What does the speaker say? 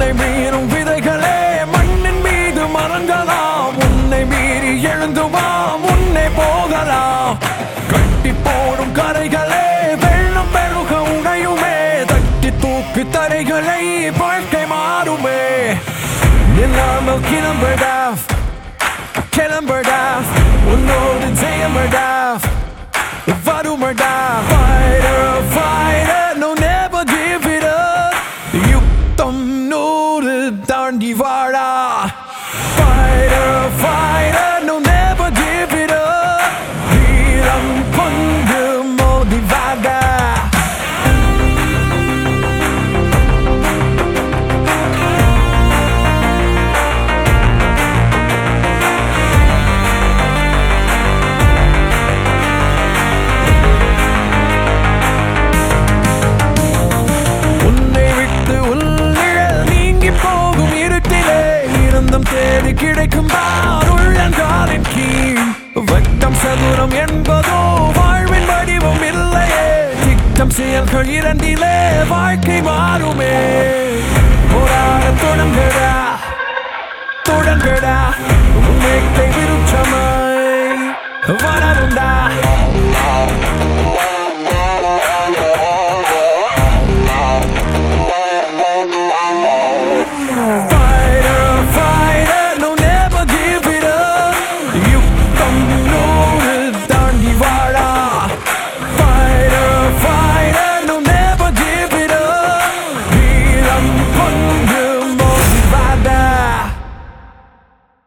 உன்னை மீறும் விதைகளே மண்ணின் மீது மறங்கலாம் உன்னை மீறி எழுந்துவாம் உன்னை போகலாம் கட்டி போடும் கரைகளே வெள்ளம் பெருக உடையுமே தட்டி தூக்கு தரைகளை வாழ்க்கை மாறுமே இல்லாமல் கிளம்படா கிளம்படா உன்னோடு ஜெயமடா வருமடா fighter fighter no never give it up யுத்தம் நூறு தாண்டி வாழா fighter fighter no never give it up வீரம் கொண்டு மோதி வாடா உன்னை விட்டு உள்ளிழல் நீங்கி போகும் இருட்டிலே இருந்தும் தேடி கிடைக்கும் உள்ளங்காலின் கீழ் வட்டம் சதுரம் என்பதோ வாழ்வின் வடிவம் இல்லையே திட்டம் செயல்கள் இரண்டிலே வாழ்க்கை மாறுமே போராட தொடங்கடா தொடங்கடா உன்னை